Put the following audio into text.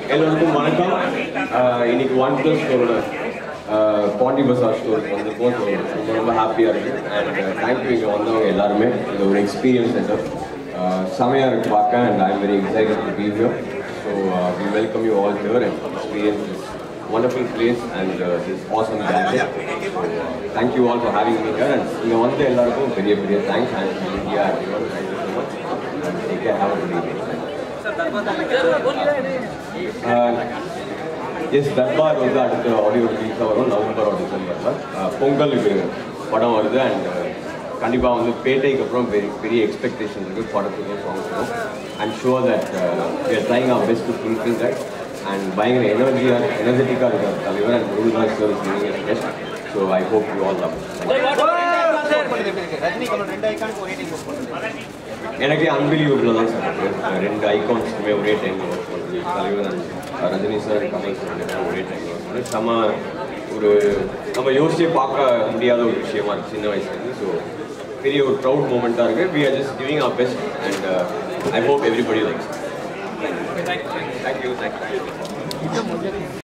எல்லோருக்கும் வணக்கம் ஆஹ் இன்னைக்கு ஒன் ப்ளஸ் ஸ்டோரோட பாண்டி பசார் ஸ்டோருக்கு வந்திருக்கோம் ஸோ ரொம்ப ரொம்ப ஹாப்பியாக இருக்குது அண்ட் தேங்க்யூ இங்கே வந்தவங்க எல்லாருமே இது ஒரு எக்ஸ்பீரியன்ஸ் சென்டர் செமையாக இருக்குது பார்க்க and I'm very excited to be here so we welcome you all here and experience this wonderful place and uh, this awesome gathering. So, uh, thank you all for having me here and இங்கே வந்து எல்லாருக்கும் பெரிய பெரிய thanks and India everyone. Thank you so much. And take care. Have a good evening. Yes Darbar வந்து அடுத்த audio ரிலீஸாக வரும் November டிசம்பரில் பொங்கலுக்கு படம் வருது அண்ட் கண்டிப்பாக வந்து பேட்டைக்கு அப்புறம் பெரிய பெரிய எக்ஸ்பெக்டேஷன் இருக்குது படத்துக்கும் சாங்ஸுக்கும் and sure that we are trying our best to fulfil that and பயங்கர எனர்ஜியாக எனர்ஜெட்டிக்காக இருக்கார் தலைவர் and Murugadoss sir is best so I hope you all love Rajinikanth ரெண்டு ஐக்கானுக்கு ஒரே டைம் ஒர்க் பண்ணுறது எனக்கு அன்பிலியூபிள் தான் சார் இருக்கு ரெண்டு ஐகான்ஸ்க்குமே ஒரே டைம் ஒர்க் பண்ணுறது தலைவர் and Rajini sir Kamal sir ரெண்டு பேரும் ஒரே டைம் ஒர்க் பண்ணுறது செம ஒரு நம்ம யோசிச்சே பார்க்க முடியாத ஒரு விஷயமா இருக்கு சின்ன வயசுலேருந்து ஸோ பெரிய ஒரு ப்ரௌட் மூமெண்ட்டாக இருக்குது we are just giving our best and I hope everybody likes thank you thank you